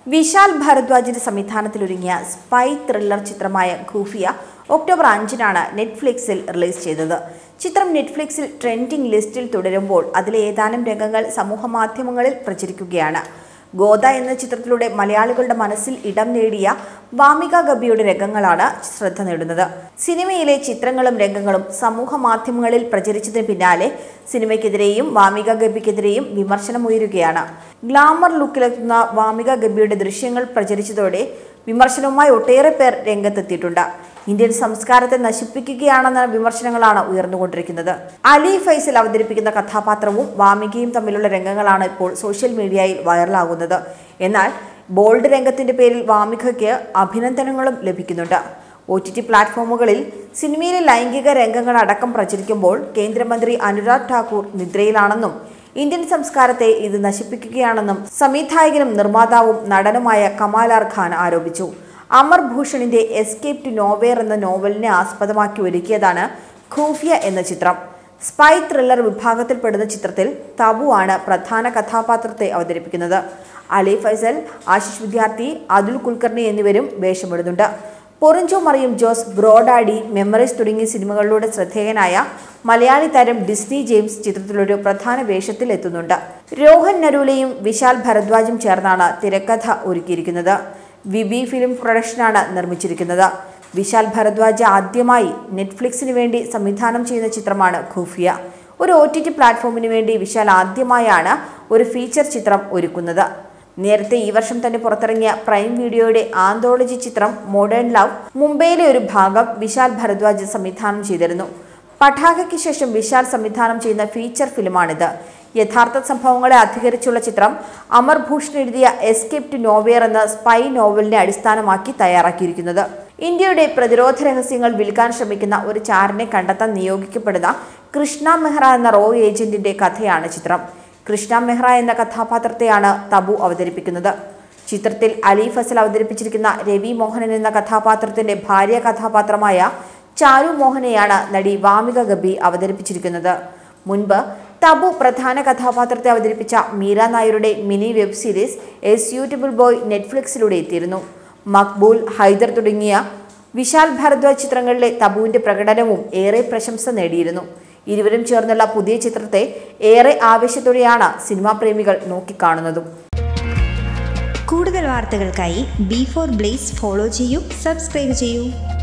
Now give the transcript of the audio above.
വിശാൽ ഭരദ്വാജിന്റെ സംവിധാനത്തിലൊരുങ്ങിയ spy thriller ചിത്രമായ ഖൂഫിയ ഒക്ടോബർ അഞ്ചിനാണ് നെറ്റ്ഫ്ലിക്സിൽ റിലീസ് ചെയ്തത് ചിത്രം നെറ്റ്ഫ്ലിക്സിൽ ട്രെൻഡിംഗ് ലിസ്റ്റിൽ തുടരുമ്പോൾ അതിലെ ഏതാനും രംഗങ്ങൾ സമൂഹമാധ്യമങ്ങളിൽ പ്രചരിക്കുകയാണ് ഗോദ എന്ന ചിത്രത്തിലൂടെ മലയാളികളുടെ മനസ്സിൽ ഇടം നേടിയ വാമിക ഗബിയുടെ രംഗങ്ങളാണ് ശ്രദ്ധ നേടുന്നത് സിനിമയിലെ ചിത്രങ്ങളും രംഗങ്ങളും സമൂഹ മാധ്യമങ്ങളിൽ പ്രചരിച്ചതിന് പിന്നാലെ സിനിമയ്ക്കെതിരെയും വാമിക ഗബിക്കെതിരെയും വിമർശനമുയരുകയാണ് ഗ്ലാമർ ലുക്കിലെത്തുന്ന വാമിക ഗബിയുടെ ദൃശ്യങ്ങൾ പ്രചരിച്ചതോടെ വിമർശനവുമായി ഒട്ടേറെ പേർ രംഗത്തെത്തിയിട്ടുണ്ട് ഇന്ത്യൻ സംസ്കാരത്തെ നശിപ്പിക്കുകയാണെന്ന വിമർശനങ്ങളാണ് ഉയർന്നുകൊണ്ടിരിക്കുന്നത് അലി ഫൈസൽ അവതരിപ്പിക്കുന്ന കഥാപാത്രവും വാമികയും തമ്മിലുള്ള രംഗങ്ങളാണ് ഇപ്പോൾ സോഷ്യൽ മീഡിയയിൽ വൈറലാകുന്നത് എന്നാൽ ബോൾഡ് രംഗത്തിന്റെ പേരിൽ വാമികയ്ക്ക് അഭിനന്ദനങ്ങളും ലഭിക്കുന്നുണ്ട് ഒ ടി ടി പ്ലാറ്റ്ഫോമുകളിൽ സിനിമയിലെ ലൈംഗിക രംഗങ്ങൾ അടക്കം പ്രചരിക്കുമ്പോൾ കേന്ദ്രമന്ത്രി അനുരാഗ് ഠാക്കൂർ നിദ്രയിലാണെന്നും ഇന്ത്യൻ സംസ്കാരത്തെ ഇത് നശിപ്പിക്കുകയാണെന്നും സംവിധായകനും നിർമ്മാതാവും നടനുമായ കമാലാർ ഖാൻ ആരോപിച്ചു അമർ ഭൂഷണിന്റെ എസ്കേപ്പ് ടു നോവേർ എന്ന നോവലിനെ ആസ്പദമാക്കി ഒരുക്കിയതാണ് ഖൂഫിയ എന്ന ചിത്രം സ്പൈ ത്രില്ലർ വിഭാഗത്തിൽപ്പെടുന്ന ചിത്രത്തിൽ തബു ആണ് പ്രധാന കഥാപാത്രത്തെ അവതരിപ്പിക്കുന്നത് അലി ഫൈസൽ ആശിഷ് വിദ്യാർത്ഥി അതുൽ കുൽക്കർണി എന്നിവരും വേഷമിടുന്നുണ്ട് പൊറിഞ്ചോ മറിയം ജോസ് ബ്രോഡാഡി മെമ്മറീസ് തുടങ്ങിയ സിനിമകളിലൂടെ ശ്രദ്ധേയനായ മലയാളി താരം ഡിസ്നി ജെയിംസ് ചിത്രത്തിലൊരു പ്രധാന വേഷത്തിൽ എത്തുന്നുണ്ട് രോഹൻ നരൂലയും വിശാൽ ഭരദ്വാജും ചേർന്നാണ് തിരക്കഥ ഒരുക്കിയിരിക്കുന്നത് വിബി ഫിലിം പ്രൊഡക്ഷനാണ് നിർമ്മിച്ചിരിക്കുന്നത് വിശാൽ ഭരദ്വാജ് ആദ്യമായി നെറ്റ്ഫ്ലിക്സിന് വേണ്ടി സംവിധാനം ചെയ്യുന്ന ചിത്രമാണ് ഖൂഫിയ ഒരു ഒ ടി ടി പ്ലാറ്റ്ഫോമിന് വേണ്ടി വിശാൽ ആദ്യമായാണ് ഒരു ഫീച്ചർ ചിത്രം ഒരുക്കുന്നത് നേരത്തെ ഈ വർഷം തന്നെ പുറത്തിറങ്ങിയ പ്രൈം വീഡിയോയുടെ ആന്തോളജി ചിത്രം മോഡേൺ ലവ് മുംബൈയിലെ ഒരു ഭാഗം വിശാൽ ഭരദ്വാജ് സംവിധാനം ചെയ്തിരുന്നു പഠാകയ്ക്ക് ശേഷം വിശാൽ സംവിധാനം ചെയ്യുന്ന ഫീച്ചർ ഫിലിമാണിത് യഥാർത്ഥ സംഭവങ്ങളെ അധികരിച്ചുള്ള ചിത്രം അമർ ഭൂഷൺ എഴുതിയ എസ്കേപ്പ് ടു നോവിയർ എന്ന സ്പൈ നോവലിനെ അടിസ്ഥാനമാക്കി തയ്യാറാക്കിയിരിക്കുന്നത് ഇന്ത്യയുടെ പ്രതിരോധ രഹസ്യങ്ങൾ വിൽക്കാൻ ശ്രമിക്കുന്ന ഒരു ചാരനെ കണ്ടെത്താൻ നിയോഗിക്കപ്പെടുന്ന കൃഷ്ണ മെഹ്റ എന്ന റോ ഏജന്റിന്റെ കഥയാണ് ചിത്രം കൃഷ്ണ മെഹ്റ എന്ന കഥാപാത്രത്തെയാണ് തബു അവതരിപ്പിക്കുന്നത് ചിത്രത്തിൽ അലി ഫസൽ അവതരിപ്പിച്ചിരിക്കുന്ന രവി മോഹനൻ എന്ന കഥാപാത്രത്തിന്റെ ഭാര്യ കഥാപാത്രമായ ചാരു മോഹനെയാണ് നടി വാമിക ഗബി അവതരിപ്പിച്ചിരിക്കുന്നത് മുൻപ് തബു പ്രധാന കഥാപാത്രത്തെ അവതരിപ്പിച്ച മീര നായരുടെ mini web series a suitable boy നെറ്റ്ഫ്ലിക്സിലൂടെ എത്തിയിരുന്നു മക്ബൂൽ ഹൈദർ തുടങ്ങിയ വിശാൽ ഭരദ്വാജ് ചിത്രങ്ങളിലെ തബുവിന്റെ പ്രകടനവും ഏറെ പ്രശംസ നേടിയിരുന്നു ഇരുവരും ചേർന്നുള്ള പുതിയ ചിത്രത്തെ ഏറെ ആവേശത്തോടെയാണ് സിനിമാ പ്രേമികൾ നോക്കിക്കാണുന്നതും കൂടുതൽ വാർത്തകൾക്കായി ബി ഫോർ ബ്ലേസ് ഫോളോ ചെയ്യൂ സബ്സ്ക്രൈബ് ചെയ്യൂ